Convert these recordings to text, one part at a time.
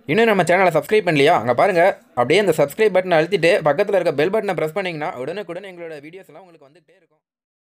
இன்னும் நம்ம சேனலை சப்ஸ்கிரைப் பண்ணலையா அங்கே பாருங்கள் அப்படியே அந்த சப்ஸ்கிரைப் பட்டனை அழுத்திட்டு பக்கத்தில் இருக்க பெல் பட்டனை ப்ரெஸ் பண்ணிங்கன்னா உடனுக்குடன் எங்களோட வீடியோஸ் எல்லாம் உங்களுக்கு வந்துகிட்டே இருக்கும்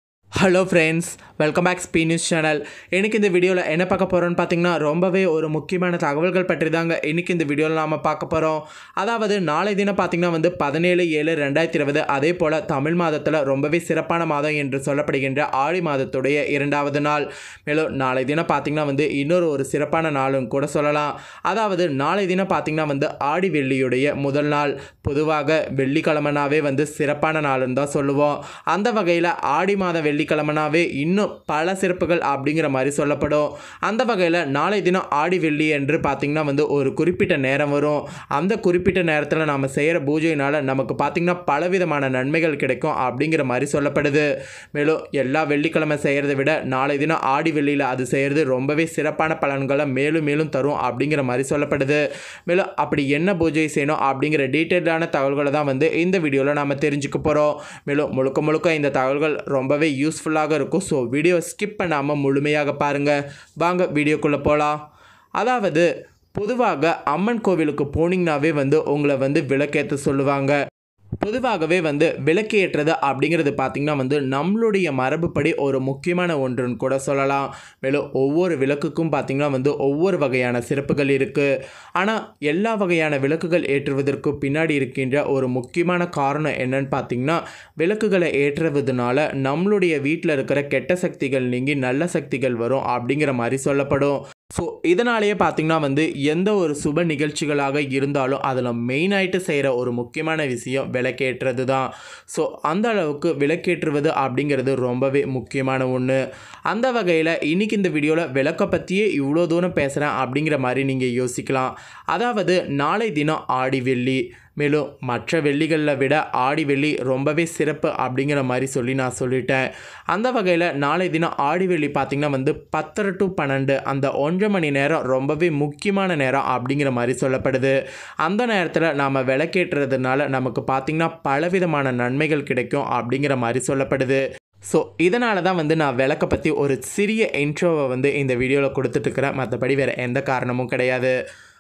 ஹலோ ஃப்ரெண்ட்ஸ் வெல்கம் பேக் ஸ்பீ நியூஸ் சேனல் எனக்கு இந்த வீடியோவில் என்ன பார்க்க போகிறோன்னு பார்த்தீங்கன்னா ரொம்பவே ஒரு முக்கியமான தகவல்கள் பற்றி தாங்க இன்றைக்கி இந்த வீடியோவில் நாம் பார்க்க போகிறோம் அதாவது நாளை தினம் பார்த்திங்கன்னா வந்து பதினேழு ஏழு ரெண்டாயிரத்தி இருபது அதே போல் தமிழ் மாதத்தில் ரொம்பவே சிறப்பான மாதம் என்று சொல்லப்படுகின்ற ஆடி மாதத்துடைய இரண்டாவது நாள் மேலும் நாளை தினம் பார்த்திங்கன்னா வந்து இன்னொரு ஒரு சிறப்பான நாளும் கூட சொல்லலாம் அதாவது நாளை தினம் பார்த்திங்கன்னா வந்து ஆடி வெள்ளியுடைய முதல் நாள் பொதுவாக வெள்ளிக்கிழமனாவே வந்து சிறப்பான நாளுன்னு தான் சொல்லுவோம் அந்த வகையில் ஆடி மாத வெள்ளிக்கிழமனாவே இன்னும் பல சிறப்புகள் அப்படிங்கிற மாதிரி சொல்லப்படும் அந்த வகையில் நாளை தினம் ஆடி வெள்ளி என்று பார்த்திங்கன்னா வந்து ஒரு குறிப்பிட்ட நேரம் வரும் அந்த குறிப்பிட்ட நேரத்தில் நாம் செய்கிற பூஜையினால் நமக்கு பார்த்திங்கன்னா பலவிதமான நன்மைகள் கிடைக்கும் அப்படிங்கிற மாதிரி சொல்லப்படுது மேலும் எல்லா வெள்ளிக்கிழமை செய்கிறத விட நாளை தினம் ஆடி வெள்ளியில் அது செய்கிறது ரொம்பவே சிறப்பான பலன்களை மேலும் மேலும் தரும் அப்படிங்கிற மாதிரி சொல்லப்படுது மேலும் அப்படி என்ன பூஜை செய்யணும் அப்படிங்கிற டீட்டெயிலான தகவல்களை தான் வந்து இந்த வீடியோவில் நாம் தெரிஞ்சுக்க போகிறோம் மேலும் முழுக்க முழுக்க இந்த தகவல்கள் ரொம்பவே யூஸ்ஃபுல்லாக இருக்கும் ஸோ வீடியோ ஸ்கிப் பண்ணாமல் முழுமையாக பாருங்கள் வாங்க வீடியோக்குள்ளே போகலாம் அதாவது பொதுவாக அம்மன் கோவிலுக்கு போனீங்கன்னாவே வந்து உங்களை வந்து விளக்கேற்ற சொல்லுவாங்க பொதுவாகவே வந்து விளக்கு ஏற்றுறது அப்படிங்கிறது பார்த்திங்கன்னா வந்து நம்மளுடைய மரபுப்படி ஒரு முக்கியமான ஒன்றுன்னு கூட சொல்லலாம் மேலும் ஒவ்வொரு விளக்குக்கும் பார்த்திங்கன்னா வந்து ஒவ்வொரு வகையான சிறப்புகள் இருக்குது ஆனால் எல்லா வகையான விளக்குகள் ஏற்றுவதற்கு பின்னாடி இருக்கின்ற ஒரு முக்கியமான காரணம் என்னன்னு பார்த்திங்கன்னா விளக்குகளை ஏற்றுவதனால நம்மளுடைய வீட்டில் இருக்கிற கெட்ட சக்திகள் நீங்கி நல்ல சக்திகள் வரும் அப்படிங்கிற மாதிரி சொல்லப்படும் ஸோ இதனாலேயே பார்த்திங்கன்னா வந்து எந்த ஒரு சுப நிகழ்ச்சிகளாக இருந்தாலும் அதில் மெயினாயிட்டு செய்கிற ஒரு முக்கியமான விஷயம் விளக்கேற்றுறது தான் ஸோ அந்த அளவுக்கு விளக்கேற்றுவது அப்படிங்கிறது ரொம்பவே முக்கியமான ஒன்று அந்த வகையில் இன்றைக்கி இந்த வீடியோவில் விளக்கை பற்றியே இவ்வளோ தூரம் பேசுகிறேன் அப்படிங்கிற மாதிரி நீங்கள் யோசிக்கலாம் அதாவது நாளை தினம் ஆடி வெள்ளி மேலும் மற்ற வெள்ளிகளில் விட ஆடி வெள்ளி ரொம்பவே சிறப்பு அப்படிங்கிற மாதிரி சொல்லி நான் சொல்லிட்டேன் அந்த வகையில் நாளை தினம் ஆடி வெள்ளி பார்த்திங்கன்னா வந்து பத்தரை டு பன்னெண்டு அந்த ஒன்றரை மணி நேரம் ரொம்பவே முக்கியமான நேரம் அப்படிங்கிற மாதிரி சொல்லப்படுது அந்த நேரத்தில் நாம் விளக்கேற்றுறதுனால நமக்கு பார்த்திங்கன்னா பலவிதமான நன்மைகள் கிடைக்கும் அப்படிங்கிற மாதிரி சொல்லப்படுது ஸோ இதனால தான் வந்து நான் விளக்கை பற்றி ஒரு சிறிய இன்ட்ரோவை வந்து இந்த வீடியோவில் கொடுத்துட்ருக்கிறேன் மற்றபடி வேறு எந்த காரணமும் கிடையாது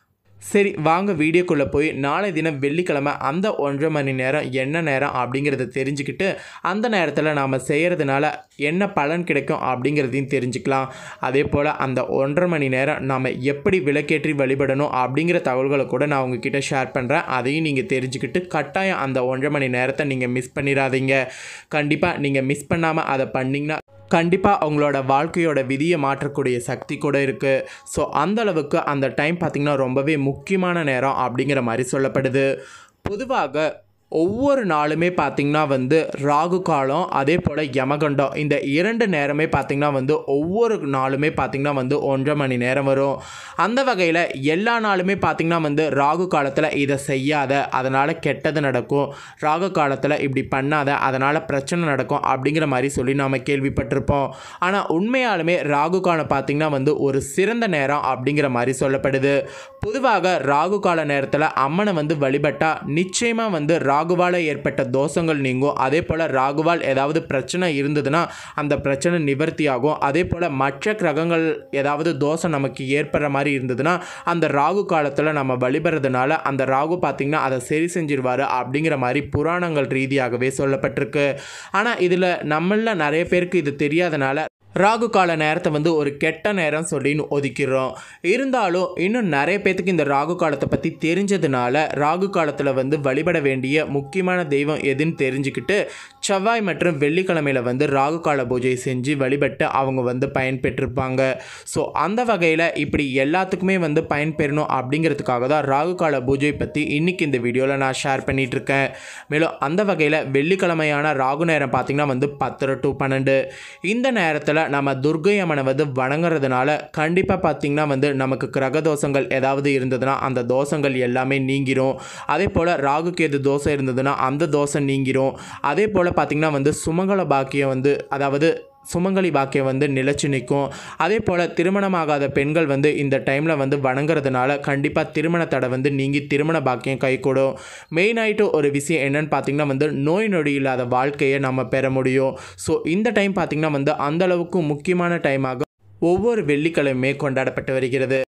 சரி வாங்க வீடியோக்குள்ளே போய் நாளை தினம் வெள்ளிக்கிழமை அந்த ஒன்றரை மணி நேரம் என்ன நேரம் அப்படிங்கிறத தெரிஞ்சுக்கிட்டு அந்த நேரத்தில் நாம் செய்கிறதுனால என்ன பலன் கிடைக்கும் அப்படிங்கிறதையும் தெரிஞ்சுக்கலாம் அதே போல் அந்த ஒன்றரை மணி நேரம் நாம் எப்படி விளக்கேற்றி வழிபடணும் அப்படிங்கிற தகவல்களை கூட நான் உங்ககிட்ட ஷேர் பண்ணுறேன் அதையும் நீங்கள் தெரிஞ்சுக்கிட்டு கட்டாயம் அந்த ஒன்றரை மணி நேரத்தை நீங்கள் மிஸ் பண்ணிடாதீங்க கண்டிப்பாக நீங்கள் மிஸ் பண்ணாமல் அதை பண்ணிங்கன்னா கண்டிப்பாக அவங்களோட வாழ்க்கையோட விதியை மாற்றக்கூடிய சக்தி கூட இருக்குது ஸோ அந்த அளவுக்கு அந்த டைம் பார்த்திங்கன்னா ரொம்பவே முக்கியமான நேரம் அப்படிங்கிற மாதிரி சொல்லப்படுது பொதுவாக ஒவ்வொரு நாளுமே பார்த்திங்கன்னா வந்து ராகு காலம் அதே போல் யமகண்டம் இந்த இரண்டு நேரமே பார்த்திங்கன்னா வந்து ஒவ்வொரு நாளுமே பார்த்திங்கன்னா வந்து ஒன்றரை மணி நேரம் வரும் அந்த வகையில் எல்லா நாளுமே பார்த்திங்கன்னா வந்து ராகு காலத்தில் இதை செய்யாத அதனால் கெட்டது நடக்கும் ராகு காலத்தில் இப்படி பண்ணாத அதனால் பிரச்சனை நடக்கும் அப்படிங்கிற மாதிரி சொல்லி நாம் கேள்விப்பட்டிருப்போம் ஆனால் உண்மையாலுமே ராகு காலம் பார்த்திங்கன்னா வந்து ஒரு சிறந்த நேரம் அப்படிங்கிற மாதிரி சொல்லப்படுது பொதுவாக ராகு கால நேரத்தில் அம்மனை வந்து வழிபட்டால் நிச்சயமாக வந்து ராகுவால் ஏற்பட்ட தோஷங்கள் நீங்கும் அதே போல் ராகுவால் ஏதாவது பிரச்சனை இருந்ததுன்னா அந்த பிரச்சனை நிவர்த்தி ஆகும் அதே போல் மற்ற கிரகங்கள் ஏதாவது தோஷம் நமக்கு ஏற்படுற மாதிரி இருந்ததுன்னா அந்த ராகு காலத்தில் நம்ம வழிபடுறதுனால அந்த ராகு பார்த்திங்கன்னா அதை சரி செஞ்சிருவார் அப்படிங்கிற மாதிரி புராணங்கள் ரீதியாகவே சொல்லப்பட்டிருக்கு ஆனால் இதில் நம்மளில் நிறைய பேருக்கு இது தெரியாதனால ராகு கால நேரத்தை வந்து ஒரு கெட்ட நேரம் சொல்லின்னு ஒதுக்கிறோம் இருந்தாலும் இன்னும் நிறைய பேர்த்துக்கு இந்த ராகு காலத்தை பற்றி தெரிஞ்சதுனால ராகு காலத்தில் வந்து வழிபட வேண்டிய முக்கியமான தெய்வம் எதுன்னு தெரிஞ்சுக்கிட்டு செவ்வாய் மற்றும் வெள்ளிக்கிழமையில் வந்து ராகு கால பூஜை செஞ்சு வழிபட்டு அவங்க வந்து பயன்பெற்றிருப்பாங்க ஸோ அந்த வகையில் இப்படி எல்லாத்துக்குமே வந்து பயன்பெறணும் அப்படிங்கிறதுக்காக தான் ராகு கால பூஜை பற்றி இன்றைக்கி இந்த வீடியோவில் நான் ஷேர் பண்ணிகிட்ருக்கேன் மேலும் அந்த வகையில் வெள்ளிக்கிழமையான ராகு நேரம் பார்த்திங்கன்னா வந்து பத்தரை டு பன்னெண்டு இந்த நேரத்தில் நம்ம துர்கை அம்மனை வந்து வணங்குறதுனால கண்டிப்பாக பார்த்திங்கன்னா வந்து நமக்கு கிரகதோஷங்கள் ஏதாவது இருந்ததுன்னா அந்த தோஷங்கள் எல்லாமே நீங்கிரும் அதே போல் ராகு கேது தோஷம் இருந்ததுன்னா அந்த தோஷம் நீங்கிரும் அதே போல் பார்த்திங்கன்னா வந்து சுமங்கல பாக்கியம் வந்து அதாவது சுமங்கலி பாக்கியம் வந்து நிலச்சி நிற்கும் அதே போல் திருமணமாகாத பெண்கள் வந்து இந்த டைமில் வந்து வணங்குறதுனால கண்டிப்பாக திருமண தடை வந்து நீங்கி திருமண பாக்கியம் கைகூடும் மெயினாயிட்டு ஒரு விஷயம் என்னன்னு பார்த்தீங்கன்னா வந்து நோய் நொடி இல்லாத வாழ்க்கையை நம்ம பெற முடியும் ஸோ இந்த டைம் பார்த்திங்கன்னா வந்து அந்தளவுக்கு முக்கியமான டைமாக ஒவ்வொரு வெள்ளிக்கிழமையுமே கொண்டாடப்பட்டு வருகிறது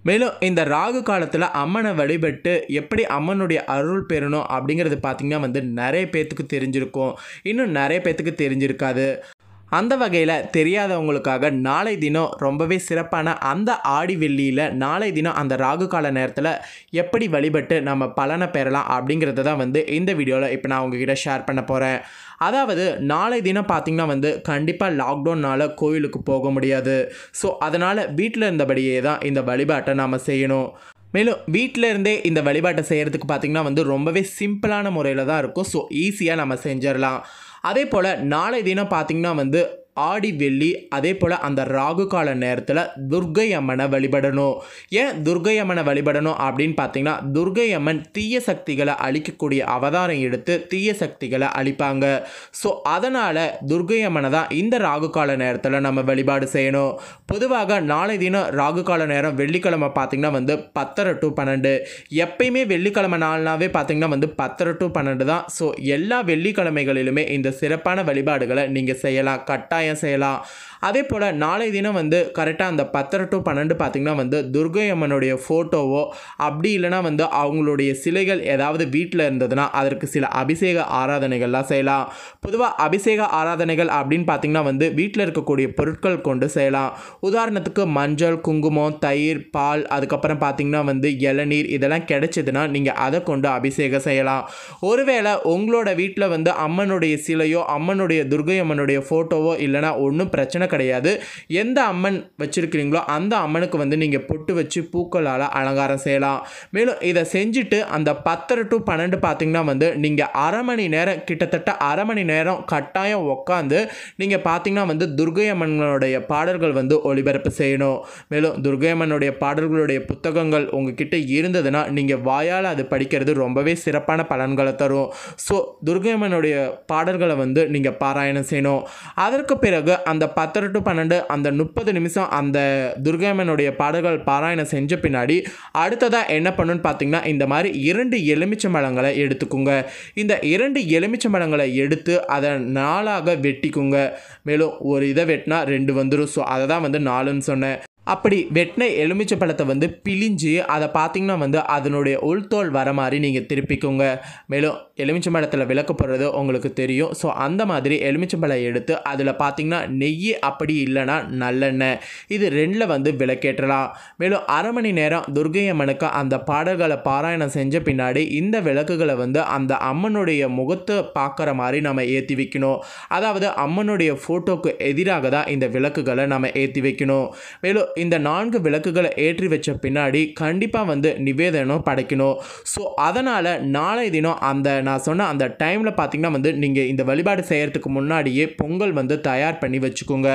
மேலும் இந்த ராகு காலத்தில் அம்மனை வழிபட்டு எப்படி அம்மனுடைய அருள் பெறணும் அப்படிங்கிறது பார்த்திங்கன்னா வந்து நிறைய பேர்த்துக்கு தெரிஞ்சிருக்கும் இன்னும் நிறைய பேர்த்துக்கு தெரிஞ்சிருக்காது அந்த வகையில் தெரியாதவங்களுக்காக நாளை தினம் ரொம்பவே சிறப்பான அந்த ஆடி வெள்ளியில் நாளை தினம் அந்த ராகு கால நேரத்தில் எப்படி வழிபட்டு நம்ம பலனை பெறலாம் அப்படிங்கிறத தான் வந்து இந்த வீடியோவில் இப்போ நான் உங்ககிட்ட ஷேர் பண்ண போகிறேன் அதாவது நாளை தினம் பார்த்திங்கன்னா வந்து கண்டிப்பாக லாக்டவுனால் கோயிலுக்கு போக முடியாது ஸோ அதனால் வீட்டில் இருந்தபடியே தான் இந்த வழிபாட்டை நாம் செய்யணும் மேலும் வீட்டில் இருந்தே இந்த வழிபாட்டை செய்கிறதுக்கு பார்த்திங்கன்னா வந்து ரொம்பவே சிம்பிளான முறையில் தான் இருக்கும் ஸோ ஈஸியாக நம்ம செஞ்சிடலாம் அதே போல் நாளை தினம் பார்த்திங்கன்னா வந்து ஆடி வெள்ளி அதே போல் அந்த ராகு கால நேரத்தில் துர்கை அம்மனை வழிபடணும் ஏன் துர்கை அம்மனை வழிபடணும் அப்படின்னு பார்த்தீங்கன்னா துர்கை அம்மன் தீய சக்திகளை அழிக்கக்கூடிய அவதாரம் எடுத்து தீய சக்திகளை அழிப்பாங்க ஸோ அதனால் துர்கை அம்மனை தான் இந்த ராகு கால நேரத்தில் நம்ம வழிபாடு செய்யணும் பொதுவாக நாளை தினம் ராகு கால நேரம் வெள்ளிக்கிழமை பார்த்திங்கன்னா வந்து பத்தரை டு பன்னெண்டு எப்பயுமே வெள்ளிக்கிழமை நாள்னாவே பார்த்திங்கன்னா வந்து பத்தரை டு பன்னெண்டு தான் ஸோ எல்லா வெள்ளிக்கிழமைகளிலுமே இந்த சிறப்பான வழிபாடுகளை நீங்கள் செய்யலாம் கட்டாயம் செய்யலாம் அதே போல் நாளை தினம் வந்து கரெக்டாக அந்த பத்தரை டு பன்னெண்டு பார்த்திங்கன்னா வந்து துர்கை அம்மனுடைய ஃபோட்டோவோ அப்படி இல்லைனா வந்து அவங்களுடைய சிலைகள் ஏதாவது வீட்டில் இருந்ததுன்னா அதற்கு சில அபிஷேக ஆராதனைகள்லாம் செய்யலாம் பொதுவாக அபிஷேக ஆராதனைகள் அப்படின்னு பார்த்திங்கன்னா வந்து வீட்டில் இருக்கக்கூடிய பொருட்கள் கொண்டு செய்யலாம் உதாரணத்துக்கு மஞ்சள் குங்குமம் தயிர் பால் அதுக்கப்புறம் பார்த்திங்கன்னா வந்து இளநீர் இதெல்லாம் கிடைச்சதுன்னா நீங்கள் அதை கொண்டு அபிஷேகம் செய்யலாம் ஒருவேளை உங்களோட வீட்டில் வந்து அம்மனுடைய சிலையோ அம்மனுடைய துர்கை அம்மனுடைய ஃபோட்டோவோ இல்லைனா ஒன்றும் பிரச்சனை கிடையாது எந்த அம்மன் வச்சுருக்கிறீங்களோ அந்த அம்மனுக்கு வந்து நீங்கள் பொட்டு வச்சு பூக்களால் அலங்காரம் செய்யலாம் மேலும் இதை செஞ்சுட்டு அந்த பத்தரை டு பன்னெண்டு பார்த்திங்கன்னா வந்து நீங்கள் அரை மணி நேரம் கிட்டத்தட்ட அரை மணி நேரம் கட்டாயம் உட்காந்து நீங்கள் பார்த்தீங்கன்னா வந்து துர்கை அம்மனுடைய பாடல்கள் வந்து ஒளிபரப்பு செய்யணும் மேலும் துர்கை அம்மனுடைய பாடல்களுடைய புத்தகங்கள் உங்ககிட்ட இருந்ததுன்னா நீங்கள் வாயால் அது படிக்கிறது ரொம்பவே சிறப்பான பலன்களை தரும் ஸோ துர்கை அம்மனுடைய பாடல்களை வந்து நீங்கள் பாராயணம் செய்யணும் அதற்கு பிறகு அந்த பத்தரை டு பன்னெண்டு அந்த முப்பது நிமிஷம் அந்த துர்கையம்மனுடைய பாடல்கள் பாராயணம் செஞ்ச பின்னாடி அடுத்ததாக என்ன பண்ணுன்னு பார்த்தீங்கன்னா இந்த மாதிரி இரண்டு எலுமிச்சம்பழங்களை எடுத்துக்கோங்க இந்த இரண்டு எலுமிச்சம்பழங்களை எடுத்து அதை நாளாக வெட்டிக்குங்க மேலும் ஒரு இதை வெட்டினா ரெண்டு வந்துடும் ஸோ அதை தான் வந்து நாலுன்னு சொன்னேன் அப்படி வெட்டின எலுமிச்சை பழத்தை வந்து பிழிஞ்சு அதை பார்த்தீங்கன்னா வந்து அதனுடைய உள்தோல் வர மாதிரி நீங்கள் திருப்பிக்கோங்க மேலும் எலுமிச்சை பழத்தில் விளக்க போடுறது உங்களுக்கு தெரியும் ஸோ அந்த மாதிரி எலுமிச்சை பழம் எடுத்து அதில் பார்த்தீங்கன்னா நெய் அப்படி இல்லைன்னா நல்லெண்ணெய் இது ரெண்டில் வந்து விளக்கேற்றலாம் மேலும் அரை மணி நேரம் துர்கை அம்மனுக்கு அந்த பாடல்களை பாராயணம் செஞ்ச பின்னாடி இந்த விளக்குகளை வந்து அந்த அம்மனுடைய முகத்தை பார்க்குற மாதிரி நம்ம ஏற்றி வைக்கணும் அதாவது அம்மனுடைய ஃபோட்டோக்கு எதிராக தான் இந்த விளக்குகளை நம்ம ஏற்றி வைக்கணும் மேலும் இந்த நான்கு விளக்குகளை ஏற்றி வச்ச பின்னாடி கண்டிப்பாக வந்து நிவேதனம் படைக்கணும் ஸோ அதனால் நாளை தினம் அந்த நான் சொன்ன அந்த டைமில் பார்த்தீங்கன்னா வந்து நீங்கள் இந்த வழிபாடு செய்கிறதுக்கு முன்னாடியே பொங்கல் வந்து தயார் பண்ணி வச்சுக்கோங்க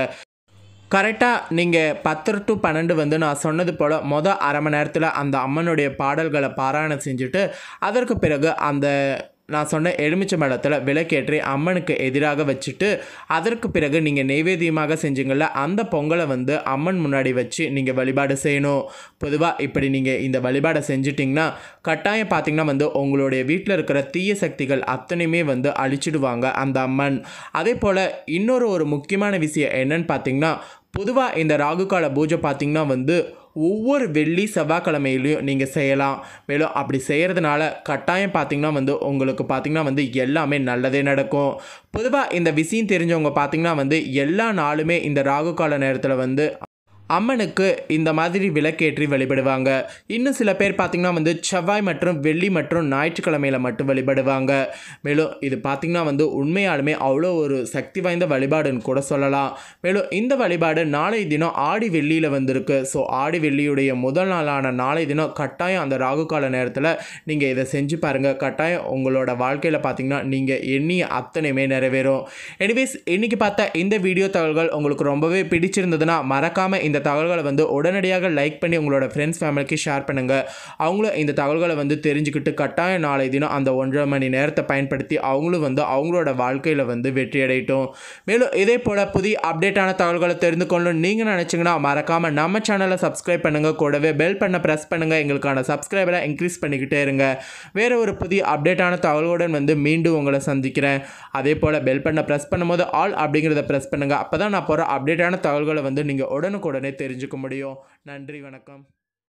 கரெக்டாக நீங்கள் பத்து டு பன்னெண்டு வந்து நான் சொன்னது போல் மொதல் அரை மணி நேரத்தில் அந்த அம்மனுடைய பாடல்களை பாராயணம் செஞ்சுட்டு அதற்கு பிறகு அந்த நான் சொன்ன எலுமிச்சை மலத்தில் விளக்கேற்றி அம்மனுக்கு எதிராக வச்சுட்டு அதற்கு பிறகு நீங்கள் நெய்வேத்தியமாக செஞ்சீங்கள்ல அந்த பொங்கலை வந்து அம்மன் முன்னாடி வச்சு நீங்கள் வழிபாடு செய்யணும் பொதுவாக இப்படி நீங்கள் இந்த வழிபாடை செஞ்சிட்டிங்கன்னா கட்டாயம் பார்த்தீங்கன்னா வந்து உங்களுடைய வீட்டில் இருக்கிற தீய சக்திகள் அத்தனையுமே வந்து அழிச்சிடுவாங்க அந்த அம்மன் அதே போல் இன்னொரு ஒரு முக்கியமான விஷயம் என்னன்னு பார்த்தீங்கன்னா பொதுவாக இந்த ராகுகால பூஜை பார்த்திங்கன்னா வந்து ஒவ்வொரு வெள்ளி செவ்வாய்க்கிழமையிலையும் நீங்கள் செய்யலாம் மேலும் அப்படி செய்கிறதுனால கட்டாயம் பார்த்திங்கன்னா வந்து உங்களுக்கு பார்த்திங்கன்னா வந்து எல்லாமே நல்லதே நடக்கும் பொதுவாக இந்த விஷயம் தெரிஞ்சவங்க பார்த்திங்கன்னா வந்து எல்லா நாளுமே இந்த ராகுகால நேரத்தில் வந்து அம்மனுக்கு இந்த மாதிரி விளக்கேற்றி வழிபடுவாங்க இன்னும் சில பேர் பார்த்திங்கன்னா வந்து செவ்வாய் மற்றும் வெள்ளி மற்றும் ஞாயிற்றுக்கிழமையில் மட்டும் வழிபடுவாங்க மேலும் இது பார்த்திங்கன்னா வந்து உண்மையாலுமே அவ்வளோ ஒரு சக்தி வாய்ந்த வழிபாடுன்னு கூட சொல்லலாம் மேலும் இந்த வழிபாடு நாளை தினம் ஆடி வெள்ளியில் வந்திருக்கு ஸோ ஆடி வெள்ளியுடைய முதல் நாளான நாளை தினம் கட்டாயம் அந்த ராகு கால நேரத்தில் நீங்கள் இதை செஞ்சு பாருங்கள் கட்டாயம் உங்களோட வாழ்க்கையில் பார்த்திங்கன்னா நீங்கள் எண்ணிய அத்தனையுமே நிறைவேறும் எனிவேஸ் இன்றைக்கி பார்த்த இந்த வீடியோ தகவல்கள் உங்களுக்கு ரொம்பவே பிடிச்சிருந்ததுன்னா மறக்காமல் இந்த தகவல்களை வந்து உடனடியாக லைக் பண்ணி உங்களோட ஃப்ரெண்ட்ஸ் ஃபேமிலிக்கு ஷேர் பண்ணுங்கள் அவங்களும் இந்த தகவல்களை வந்து தெரிஞ்சுக்கிட்டு கட்டாயம் நாளை தினம் அந்த ஒன்றரை மணி நேரத்தை பயன்படுத்தி அவங்களும் வந்து அவங்களோட வாழ்க்கையில் வந்து வெற்றி அடையட்டும் மேலும் இதே போல் புதிய அப்டேட்டான தகவல்களை தெரிந்து கொள்ளணும் நீங்கள் நினச்சிங்கன்னா மறக்காமல் நம்ம சேனலை சப்ஸ்கிரைப் பண்ணுங்கள் கூடவே பெல் பண்ண ப்ரெஸ் பண்ணுங்கள் எங்களுக்கான சப்ஸ்கிரைபரை இன்க்ரீஸ் பண்ணிக்கிட்டே இருங்க வேறு ஒரு புதிய அப்டேட்டான தகவலுடன் வந்து மீண்டும் உங்களை சந்திக்கிறேன் அதே போல் பெல் பண்ண ப்ரெஸ் பண்ணும்போது ஆல் அப்படிங்கிறத ப்ரெஸ் பண்ணுங்கள் அப்போ தான் நான் போகிற அப்டேட்டான தகவல்களை வந்து நீங்கள் உடனுக்குடனே தெரிஞ்சுக்க முடியும் நன்றி வணக்கம்